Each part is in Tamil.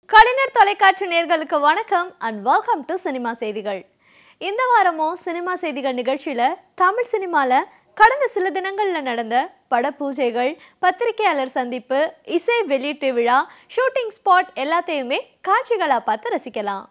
கலைஞர் தொலைக்காட்சி நேர்களுக்கு வணக்கம் அண்ட் வெல்கம் டு சினிமா செய்திகள் இந்த வாரமும் சினிமா செய்திகள் நிகழ்ச்சியில தமிழ் சினிமால கடந்த சில தினங்கள்ல நடந்த பட பூஜைகள் பத்திரிகையாளர் சந்திப்பு இசை வெளியீட்டு விழா ஷூட்டிங் ஸ்பாட் எல்லாத்தையுமே காட்சிகளா பார்த்து ரசிக்கலாம்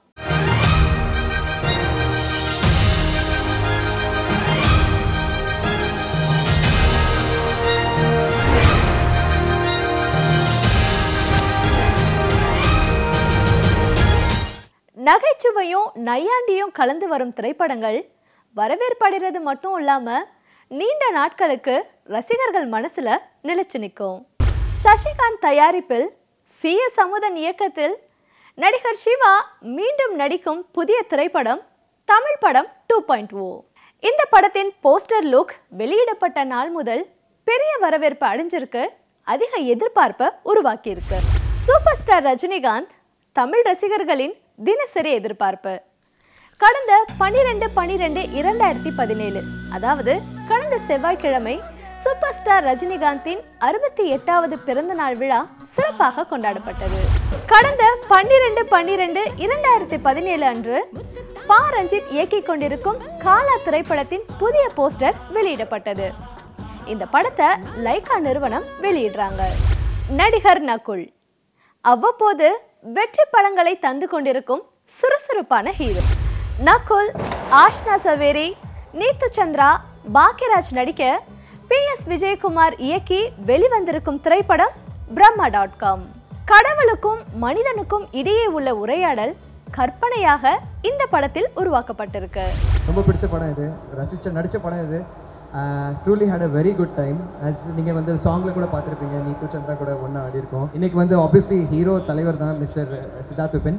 நகைச்சுவையும் நையாண்டியும் கலந்து வரும் திரைப்படங்கள் வரவேற்படைகிறது மட்டும் இல்லாம நீண்ட நாட்களுக்கு ரசிகர்கள் மனசுல நிலைச்சு நிற்கும் சசிகாந்த் தயாரிப்பில் சி எஸ் அமுதன் இயக்கத்தில் நடிகர் சிவா மீண்டும் நடிக்கும் புதிய திரைப்படம் தமிழ் படம் டூ பாயிண்ட் ஓ இந்த படத்தின் போஸ்டர் லுக் வெளியிடப்பட்ட நாள் முதல் பெரிய வரவேற்பு அடைஞ்சிருக்கு அதிக எதிர்பார்ப்பை உருவாக்கியிருக்கு சூப்பர் ஸ்டார் ரஜினிகாந்த் தமிழ் ரசிகர்களின் தினசரி எதிர்பார்ப்பு கடந்த பனிரெண்டு பனிரெண்டு இரண்டாயிரத்தி பதினேழு அதாவது கடந்த செவ்வாய்க்கிழமை சூப்பர் ஸ்டார் ரஜினிகாந்தின் அறுபத்தி எட்டாவது பிறந்த நாள் விழா சிறப்பாக கொண்டாடப்பட்டது கடந்த பன்னிரெண்டு பன்னிரெண்டு இரண்டாயிரத்தி பதினேழு அன்று பா ரஞ்சித் இயக்கிக் கொண்டிருக்கும் காலா திரைப்படத்தின் புதிய போஸ்டர் வெளியிடப்பட்டது இந்த படத்தை லைகா நிறுவனம் வெளியிடுறாங்க நடிகர் நகுல் அவ்வப்போது வெற்றி படங்களை தந்து கொண்டிருக்கும் சுறுசுறுப்பான ஹீரோ நகுல் ஆஷ்னா சவேரி நீத்து சந்திரா பாக்யராஜ் நடிக்க பி எஸ் விஜயகுமார் இயக்கி வெளிவந்திருக்கும் திரைப்படம் பிரம்மா டாட் காம் கடவுளுக்கும் மனிதனுக்கும் இடையே உள்ள உரையாடல் கற்பனையாக இந்த படத்தில் உருவாக்கப்பட்டிருக்கு ரொம்ப பிடிச்ச படம் இது ரசிச்ச நடித்த படம் இது truly had a very good time as நீங்கள் வந்து சாங்கில் கூட பார்த்துருப்பீங்க நீத்து சந்திரா கூட ஒன்றா ஆடி இருக்கோம் இன்னைக்கு வந்து ஆப்வியஸ்லி ஹீரோ தலைவர் தான் mister Siddharth Vipin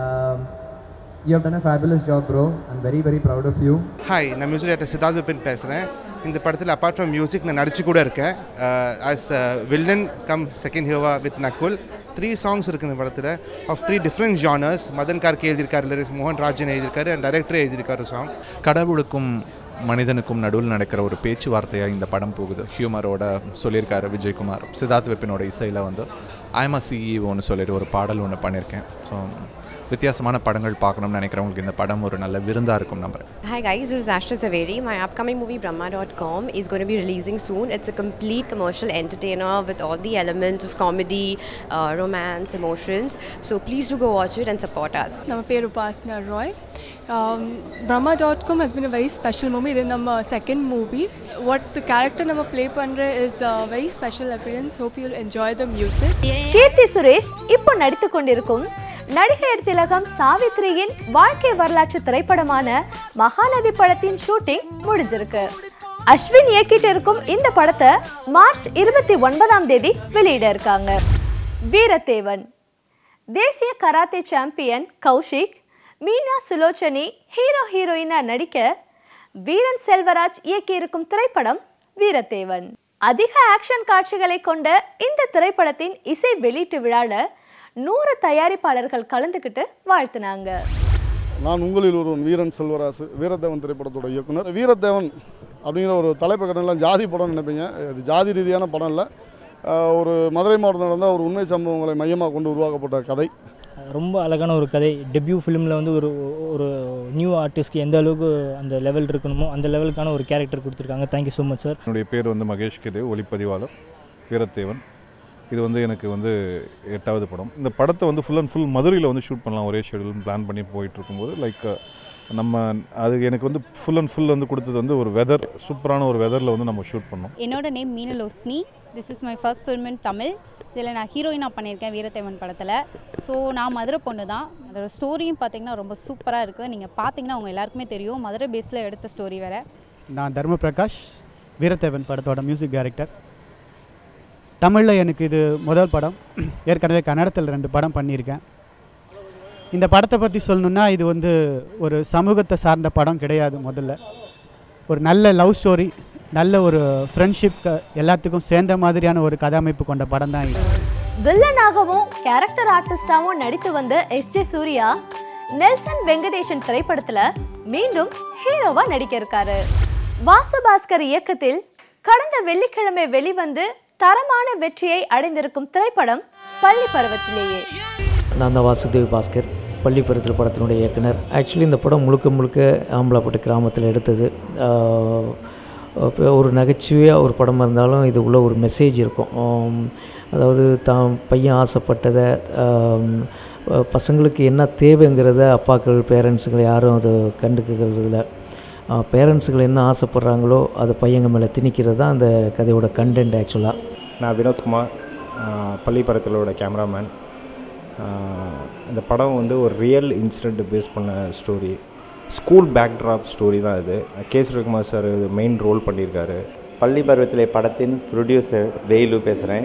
you have done a fabulous job bro I'm very very proud of you hi நான் மியூசிக் டேரக்டர் சித்தார்த் விபின் பேசுகிறேன் இந்த படத்தில் அப்பார்ட் ஃப்ரம் மியூசிக் நான் நடிச்சு கூட இருக்கேன் ஆஸ் வில்லன் கம் செகண்ட் ஹீரோவா வித் நக்குல் த்ரீ சாங்ஸ் இருக்குது இந்த படத்தில் of three different genres Madhan Karky எழுதியிருக்காரு லிரிக்ஸ் மோகன் ராஜன் எழுதியிருக்காரு அண்ட் டைரக்டர் எழுதியிருக்காரு சாங் கடவுளுக்கும் மனிதனுக்கும் நடுவில் நடக்கிற ஒரு பேச்சுவார்த்தையாக இந்த படம் போகுது ஹியூமரோட சொல்லியிருக்காரு விஜயகுமார் சித்தார்த் விப்பினோட இசையில் வந்து ஐஎம்ஆ சிஇஓன்னு சொல்லிட்டு ஒரு பாடல் ஒன்று பண்ணியிருக்கேன் ஸோ வித்தியாசமான படங்கள் பார்க்கணும்னு நினைக்கிறவங்களுக்கு இந்த படம் ஒரு நல்ல விருந்தாக இருக்கும் நம்புறேன் Hi guys, this is Ashta Saveri. My upcoming movie Brahma.com is going to be releasing soon. It's a complete commercial entertainer with all the elements of comedy, uh, romance, emotions. So please do go watch it and support us. ನಮ್ಮ ಪೇರು Upasana Rai Brahma dot com has been a very special movie ಇದು ನಮ್ಮ second movie what the character ನಮ್ಮ ಪ್ಲೇ ಪಂಡ್ರೆ is very special appearance hope you'll enjoy the music Keerthy Suresh இப்போ நடித்துக் கொண்டிருக்கும் நடிகையர் திலகம் சாவித்ரியின் வாழ்க்கை வரலாற்று திரைப்படமான மகாநதி படத்தின் ஷூட்டிங் முடிஞ்சிருக்கு அஸ்வின் இயக்கிட்டு இருக்கும் இந்த படத்தை மார்ச் இருபத்தி ஒன்பதாம் தேதி வெளியிட இருக்காங்க வீரத்தேவன் தேசிய karate champion Kaushik Meena Sulochani hero ஹீரோயினா நடிக்க வீரன் செல்வராஜ் இயக்கியிருக்கும் திரைப்படம் வீரத்தேவன் அதிக ஆக்ஷன் காட்சிகளை கொண்ட இந்த திரைப்படத்தின் இசை வெளியீட்டு விழால நூறு தயாரிப்பாளர்கள் கலந்துக்கிட்டு வாழ்த்துனாங்க நான் உங்களில் ஒருவன் வீரன் செல்வராசு வீரத்தேவன் திரைப்படத்தோட இயக்குனர் வீரத்தேவன் அப்படிங்கிற ஒரு தலைப்பு கடன்லாம் ஜாதி படம்னு நினைப்பீங்க இது ஜாதி ரீதியான படம் இல்லை ஆஹ் ஒரு மதுரை மாவட்டத்தில் நடந்த ஒரு உண்மை சம்பவங்களை மையமாக கொண்டு உருவாக்கப்பட்ட கதை ரொம்ப அழகான ஒரு கதை டெபியூ ஃபிலிமில் வந்து ஒரு ஒரு நியூ ஆர்டிஸ்ட்க்கு எந்த அளவுக்கு அந்த லெவல் இருக்கணுமோ அந்த லெவலுக்கான ஒரு கேரக்டர் கொடுத்துருக்காங்க தேங்க்யூ ஸோ மச் சார் என்னுடைய பேர் வந்து மகேஷ் கிதே ஒளிப்பதிவாளர் வீரத்தேவன் இது வந்து எனக்கு வந்து எட்டாவது படம் இந்த படத்தை வந்து ஃபுல் அண்ட் ஃபுல் மதுரையில் வந்து ஷூட் பண்ணலாம் ஒரே ஷெடியூல் பிளான் பண்ணி போயிட்டு இருக்கும்போது லைக் நம்ம அது எனக்கு வந்து ஃபுல் அண்ட் ஃபுல் வந்து கொடுத்தது வந்து ஒரு வெதர் சூப்பரான ஒரு வெதரில் வந்து நம்ம ஷூட் பண்ணோம் என்னோட name Meenaloshni this is my first film in Tamil இதில் நான் ஹீரோயினாக பண்ணியிருக்கேன் வீரத்தேவன் படத்தில் ஸோ நான் மதுரை பொண்ணு தான் அதோட ஸ்டோரியும் பார்த்தீங்கன்னா ரொம்ப சூப்பராக இருக்குது நீங்கள் பார்த்தீங்கன்னா அவங்க எல்லாருக்குமே தெரியும் மதுரை பேஸில் எடுத்த ஸ்டோரி வேறு நான் தர்ம பிரகாஷ் வீரத்தேவன் படத்தோட மியூசிக் டைரக்டர் தமிழில் எனக்கு இது முதல் படம் ஏற்கனவே கன்னடத்தில் ரெண்டு படம் பண்ணியிருக்கேன் இந்த படத்தை பற்றி சொல்லணுன்னா இது வந்து ஒரு சமூகத்தை சார்ந்த படம் கிடையாது முதல்ல ஒரு நல்ல லவ் ஸ்டோரி நல்ல ஒரு ஃப்ரெண்ட்ஷிப் எல்லாத்துக்கும் சேர்ந்த மாதிரியான ஒரு கதாமைப்பு கொண்ட படம் தான் இது வில்லனாகவும் கேரக்டர் ஆர்டிஸ்டாவும் நடித்து வந்த எஸ் ஜே சூர்யா நெல்சன் வெங்கடேஷன் திரைப்படத்துல மீண்டும் ஹீரோவா நடிக்க இருக்காரு வாசுபாஸ்கர் இயக்கத்தில் கடந்த வெள்ளிக்கிழமை வெளிவந்து தரமான வெற்றியை அடைந்திருக்கும் திரைப்படம் பள்ளி பருவத்திலேயே நான் தான் வாசுதேவ் பாஸ்கர் பள்ளிப்பருத்தில் படத்தினுடைய இயக்குனர் ஆக்சுவலி இந்த படம் முழுக்க முழுக்க ஆம்பலாப்பட்டு கிராமத்தில் எடுத்தது ஆஹ் அப்ப ஒரு நகைச்சுவையாக ஒரு படமாக இருந்தாலும் இது உள்ள ஒரு மெசேஜ் இருக்கும் ஆம், அதாவது தான் பையன் ஆசைப்பட்டதை ஆம், அஹ் பசங்களுக்கு என்ன தேவைங்கிறத அப்பாக்கள் பேரண்ட்ஸுகள் யாரும் அது கண்டுக்கிறது இல்லை பேரண்ட்ஸுகள் என்ன ஆசைப்பட்றாங்களோ அதை பையங்க மேலே திணிக்கிறது தான் அந்த கதையோட கண்டென்ட் ஆக்சுவலாக நான் வினோத்குமார் ஆஹ் பள்ளிப்பரத்திலோட கேமராமேன் ஆஹ் இந்த படம் வந்து ஒரு ரியல் இன்சிடெண்ட் பேஸ் பண்ண ஸ்டோரி ஸ்கூல் பேக்ட்ராப் ஸ்டோரி தான் இது K Surakumar sir main role பண்ணியிருக்காரு பள்ளி பருவத்திலே படத்தின் ப்ரொடியூசர் வேலு பேசுகிறேன்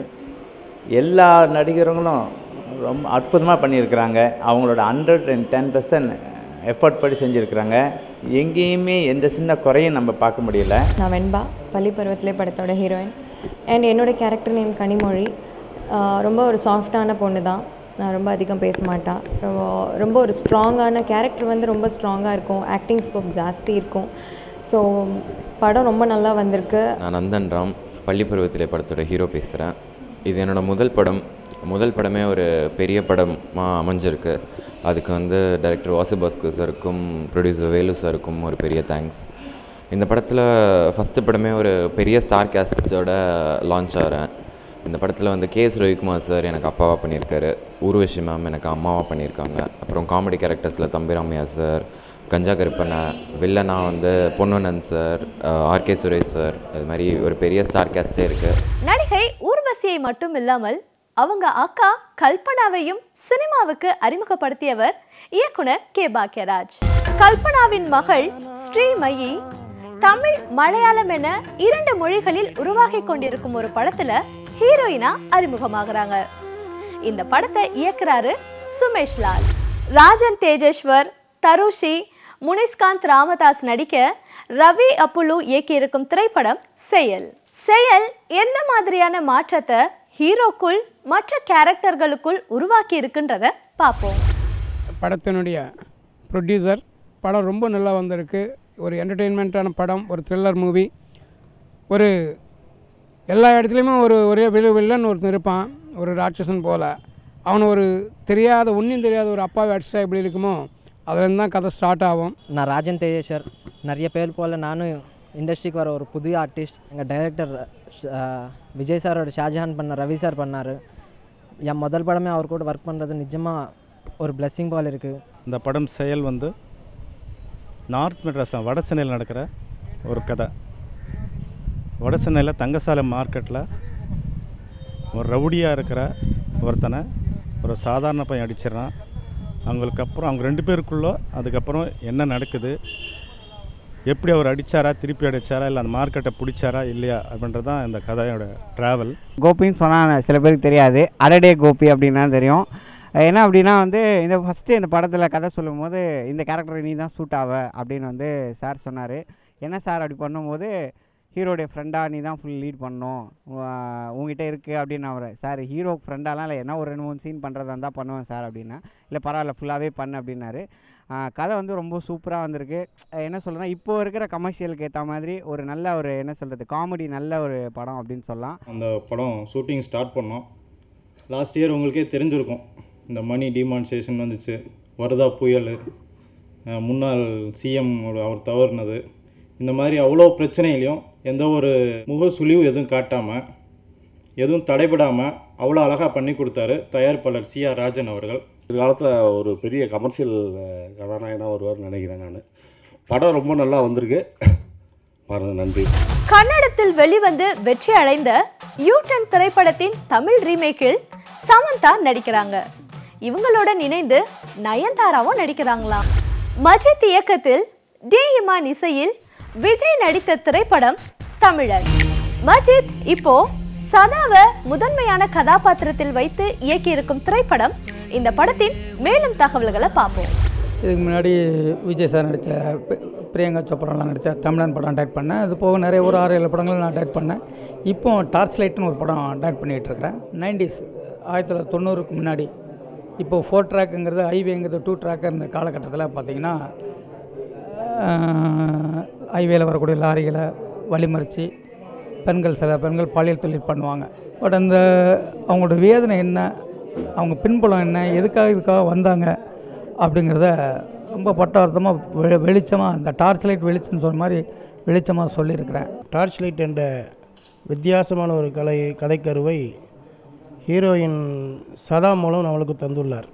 எல்லா நடிகர்களும் ரொம்ப அற்புதமாக பண்ணியிருக்கிறாங்க அவங்களோட hundred and ten percent effort படி செஞ்சுருக்கிறாங்க எங்கேயுமே எந்த சின்ன குறையும் நம்ம பார்க்க முடியல நான் வெண்பா பள்ளி பருவத்திலே படத்தோட ஹீரோயின் அண்ட் என்னோடய கேரக்டர் நேம் கனிமொழி ஆஹ் ரொம்ப ஒரு சாஃப்டான பொண்ணு தான் நான் ரொம்ப அதிகம் பேச மாட்டேன் ரொம்ப ரொம்ப ஒரு ஸ்ட்ராங்கான கேரக்டர் வந்து ரொம்ப ஸ்ட்ராங்காக இருக்கும் ஆக்டிங் ஸ்கோப் ஜாஸ்தி இருக்கும் ஸோ படம் ரொம்ப நல்லா வந்திருக்கு நான் நந்தன் ராம் பள்ளி பருவத்திலே படத்தோட ஹீரோ பேசுகிறேன் இது என்னோட முதல் படம் முதல் படமே ஒரு பெரிய படமாக அமைஞ்சிருக்கு அதுக்கு வந்து டைரக்டர் வாசு பாஸ்கர் சாருக்கும் ப்ரொடியூசர் வேலு சாருக்கும் ஒரு பெரிய தேங்க்ஸ் இந்த படத்தில் ஃபஸ்ட்டு படமே ஒரு பெரிய ஸ்டார் கேஸ்டோட லான்ச் ஆகிறேன் இந்த படத்தில் வந்து கே எஸ் ரவிக்குமார் சார் எனக்கு அப்பாவாக பண்ணியிருக்காரு ஊர்வஷி மேம் எனக்கு அம்மாவாக பண்ணியிருக்காங்க அப்புறம் காமெடி கேரக்டர்ஸில் தம்பிராமையா சார் கஞ்சா கருப்பண்ண வில்லனா வந்து பொன்னுனன் சார் ஆர்கே சுரேஷ் சார் அது மாதிரி ஒரு பெரிய ஸ்டார் கேஸ்டே இருக்குது நடிகை ஊர்வசியை மட்டும் இல்லாமல் அவங்க அக்கா கல்பனாவையும் சினிமாவுக்கு அறிமுகப்படுத்தியவர் இயக்குனர் கே பாக்யராஜ் கல்பனாவின் மகள் ஸ்ரீமயி தமிழ் மலையாளம் என இரண்டு மொழிகளில் உருவாகி கொண்டிருக்கும் ஒரு படத்துல ஹீரோயினா அறிமுகமாகறாங்க இந்த படத்தை இயக்குறாரு சுமேஷ் லால் ராஜன் தேஜேஸ்வர் தருஷி முனிஸ்காந்த் ராமதாஸ் நடிக்க ரவி அப்புலு இயக்கியிருக்கும் திரைப்படம் செயல் செயல் என்ன மாதிரியான மாற்றத்தை ஹீரோக்குள் மற்ற கேரக்டர்களுக்குள் உருவாக்கி இருக்குன்றத பார்ப்போம் படத்தினுடைய ப்ரொடியூசர் படம் ரொம்ப நல்லா வந்திருக்கு ஒரு என்டர்டெயின்மெண்ட்டான படம் ஒரு த்ரில்லர் மூவி ஒரு எல்லா இடத்துலையுமே ஒரு ஒரே வில்லு வில்லன் ஒருத்தன் இருப்பான் ஒரு ராட்சசன் போல் அவனை ஒரு தெரியாத ஒன்றும் தெரியாத ஒரு அப்பாவை அடிச்சிட்டா எப்படி இருக்குமோ அதுலேருந்து தான் கதை ஸ்டார்ட் ஆகும் நான் ராஜன் தேஜேஸ்வர் நிறைய பேர் போல் நானும் இண்டஸ்ட்ரிக்கு வர ஒரு புதிய ஆர்டிஸ்ட் எங்கள் டைரக்டர் விஜய் சாரோட ஷாஜஹான் பண்ண ரவி சார் பண்ணார் என் முதல் படமே அவர் கூட ஒர்க் பண்ணுறது நிஜமாக ஒரு blessing போல் இருக்குது இந்த படம் செயல் வந்து நார்த் மெட்ராஸில் வட சென்னையில் நடக்கிற ஒரு கதை வட சென்னையில் தங்கசாலை மார்க்கெட்டில் ஒரு ரவுடியாக இருக்கிற ஒருத்தனை ஒரு சாதாரண பையன் அடிச்சிடறான் அவங்களுக்கு அப்புறம் அவங்க ரெண்டு பேருக்குள்ளே அதுக்கப்புறம் என்ன நடக்குது எப்படி அவர் அடித்தாரா திருப்பி அடித்தாரா இல்லை அந்த மார்க்கெட்டை பிடிச்சாரா இல்லையா அப்படின்றது தான் இந்த கதையோட ட்ராவல் கோபின்னு சொன்னால் சில பேருக்கு தெரியாது அரடே கோபி அப்படின்னா தெரியும் என்ன அப்படின்னா வந்து இந்த ஃபஸ்ட்டு இந்த படத்தில் கதை சொல்லும்போது இந்த கேரக்டர் நீ தான் சூட் ஆவ அப்படின்னு வந்து சார் சொன்னார் என்ன சார் அப்படி பண்ணும்போது ஹீரோடைய ஃப்ரெண்டாக நீ தான் ஃபுல் லீட் பண்ணணும் உ- உங்ககிட்ட இருக்குது அப்படின்னு அவர் சார் ஹீரோ ஃப்ரெண்டாலாம் இல்லை என்ன ஒரு ரெண்டு மூணு சீன் பண்ணுறதா இருந்தால் பண்ணுவேன் சார் அப்படின்னா இல்லை பரவாயில்ல ஃபுல்லாகவே பண்ணு அப்படின்னாரு ஆ, கதை வந்து ரொம்ப சூப்பராக வந்திருக்கு என்ன சொல்கிறேன்னா இப்போ இருக்கிற கமர்ஷியலுக்கு ஏற்ற மாதிரி ஒரு நல்ல ஒரு என்ன சொல்கிறது காமெடி நல்ல ஒரு படம் அப்படின்னு சொல்லலாம் அந்த படம் ஷூட்டிங் ஸ்டார்ட் பண்ணோம் லாஸ்ட் இயர் உங்களுக்கே தெரிஞ்சிருக்கும் இந்த மணி டிமான்ஸ்ட்ரேஷன் வந்துச்சு வரதா புயல் அஹ் முன்னாள் சிஎம் அவர் தவறுனது இந்த மாதிரி அவ்வளோ பிரச்சனையிலையும் எந்த ஒரு முகசுழிவு எதுவும் காட்டாமல் எதுவும் தடைபடாமல் அவ்வளோ அழகாக பண்ணி கொடுத்தாரு தயாரிப்பாளர் சி ஆர் ராஜன் அவர்கள் காலத்தில் ஒரு பெரிய கமர்ஷியல் கதாநாயகனாக வருவார்னு நினைக்கிறேன் நான் படம் ரொம்ப நல்லா வந்திருக்கு பாருங்க நன்றி கன்னடத்தில் வெளிவந்து வெற்றி அடைந்த யூட்டன் திரைப்படத்தின் தமிழ் ரீமேக்கில் சமந்தா நடிக்கிறாங்க இவங்களுடன் இணைந்து நயன்தாராவும் நடிக்கிறாங்களாம் மஜித் இயக்கத்தில் டி இமான் இசையில் விஜய் நடித்த திரைப்படம் தமிழன் மஜித் இப்போ சதாவை முதன்மையான கதாபாத்திரத்தில் வைத்து இயக்கியிருக்கும் திரைப்படம் இந்த படத்தின் மேலும் தகவல்களை பார்ப்போம் இதுக்கு முன்னாடி விஜய் சார் நடித்த பிரியங்கா சோப்ராலாம் நடித்த தமிழன் படம் டைரக்ட் பண்ணேன் அது போக நிறைய ஒரு ஆறு ஏழு படங்கள் நான் டைரக்ட் பண்ணேன் இப்போ டார்ச் லைட்னு ஒரு படம் டைரக்ட் பண்ணிகிட்டு இருக்கிறேன் நைன்டிஸ் ஆயிரத்தி தொள்ளாயிரத்தி தொண்ணூறுக்கு முன்னாடி இப்போ ஃபோர் ட்ராக்குங்கிறது ஹைவேங்கிறது டூ ட்ராக் இருந்த காலகட்டத்தில் பார்த்தீங்கன்னா ஹைவேல வரக்கூடிய லாரிகளை வழிமறித்து பெண்கள் சில பெண்கள் பாலியல் தொழில் பண்ணுவாங்க பட் அந்த அவங்களோட வேதனை என்ன அவங்க பின்புலம் என்ன எதுக்காக இதுக்காக வந்தாங்க அப்படிங்கிறத ரொம்ப பட்டார்த்தமாக வெ வெளிச்சமாக அந்த டார்ச் லைட் வெளிச்சம்னு சொன்ன மாதிரி வெளிச்சமாக சொல்லியிருக்கிறேன் டார்ச் லைட் என்ற வித்தியாசமான ஒரு கலை கதைக்கருவை ஹீரோயின் சதா மூலம் நம்மளுக்கு தந்துள்ளார்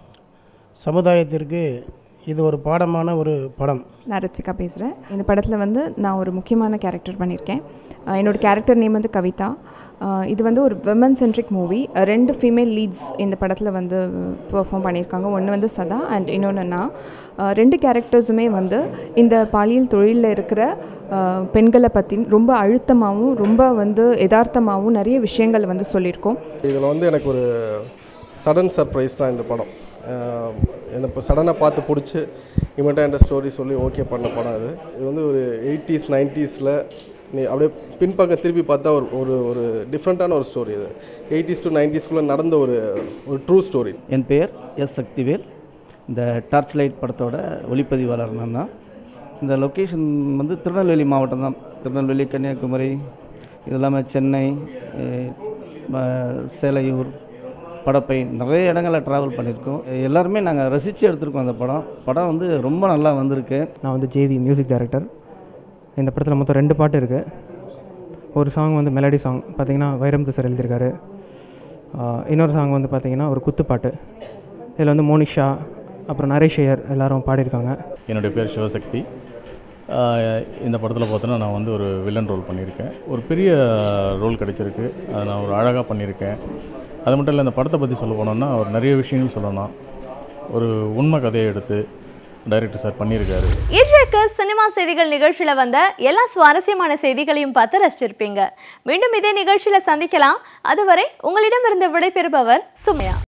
சமுதாயத்திற்கு இது ஒரு பாடமான ஒரு படம் நான் ரித்விகா பேசுகிறேன் இந்த படத்தில் வந்து நான் ஒரு முக்கியமான கேரக்டர் பண்ணியிருக்கேன் அஹ் என்னோட கேரக்டர் நேம் வந்து கவிதா அஹ் இது வந்து ஒரு விமன் சென்ட்ரிக் மூவி ரெண்டு ஃபீமேல் லீட்ஸ் இந்த படத்தில் வந்து பெர்ஃபார்ம் பண்ணியிருக்காங்க ஒன்று வந்து சதா அண்ட் இன்னொன்று நான் அஹ் ரெண்டு கேரக்டர்ஸுமே வந்து இந்த பாலியல் தொழிலில் இருக்கிற அஹ் பெண்களை பற்றி ரொம்ப அழுத்தமாகவும் ரொம்ப வந்து யதார்த்தமாகவும் நிறைய விஷயங்கள் வந்து சொல்லியிருக்கோம் இதில் வந்து எனக்கு ஒரு சடன் சர்ப்ரைஸ் தான் இந்த படம் அஹ் என்னை இப்போ சடனாக பார்த்து பிடிச்சி இமீடியட்டாக என்ற ஸ்டோரி சொல்லி ஓகே பண்ண படம் இது இது வந்து ஒரு எயிட்டிஸ் நைன்ட்டீஸில் நீ அப்படியே பின்பக்கம் திருப்பி பார்த்தா ஒரு ஒரு ஒரு டிஃப்ரெண்ட்டான ஒரு ஸ்டோரி இது எயிட்டிஸ் டு நைன்ட்டீஸ்குள்ளே நடந்த ஒரு ஒரு ட்ரூ ஸ்டோரி என் பெயர் எஸ் சக்திவேல் இந்த டார்ச் லைட் படத்தோட ஒளிப்பதிவாளர் நான் தான் இந்த லொக்கேஷன் வந்து திருநெல்வேலி மாவட்டம் தான் திருநெல்வேலி கன்னியாகுமரி இது இல்லாமல் சென்னை அஹ், ம- சேலையூர் படப்பை நிறைய இடங்களில் ட்ராவல் பண்ணியிருக்கோம் எல்லாருமே நாங்கள் ரசித்து எடுத்திருக்கோம் அந்த படம் படம் வந்து ரொம்ப நல்லா வந்திருக்கு நான் வந்து ஜேவி மியூசிக் டைரக்டர் இந்த படத்தில் மொத்தம் ரெண்டு பாட்டு இருக்குது ஒரு சாங் வந்து மெலடி சாங் பார்த்தீங்கன்னா வைரமுத்து சார் எழுதியிருக்காரு ஆஹ் இன்னொரு சாங் வந்து பார்த்தீங்கன்னா ஒரு குத்துப்பாட்டு இதில் வந்து மோனிஷா அப்புறம் நரேஷ் ஐயர் எல்லாரும் பாடியிருக்காங்க என்னுடைய பேர் சிவசக்தி ஆஹ் இந்த படத்தில் பார்த்தோன்னா நான் வந்து ஒரு வில்லன் ரோல் பண்ணியிருக்கேன் ஒரு பெரிய ரோல் கிடைச்சிருக்கு அதை நான் ஒரு அழகாக பண்ணியிருக்கேன் அது மட்டும் இல்லை இந்த படத்தை பற்றி சொல்ல போனோம்னா ஒரு நிறைய விஷயங்கள் சொல்லணும் ஒரு உண்மை கதையை எடுத்து டைரக்டர் சார் பண்ணியிருக்காரு இன்றைக்கு சினிமா செய்திகள் நிகழ்ச்சியில் வந்த எல்லா சுவாரஸ்யமான செய்திகளையும் பார்த்து ரசிச்சிருப்பீங்க மீண்டும் இதே நிகழ்ச்சியில் சந்திக்கலாம் அதுவரை உங்களிடமிருந்து விடைபெறுபவர் சுமையா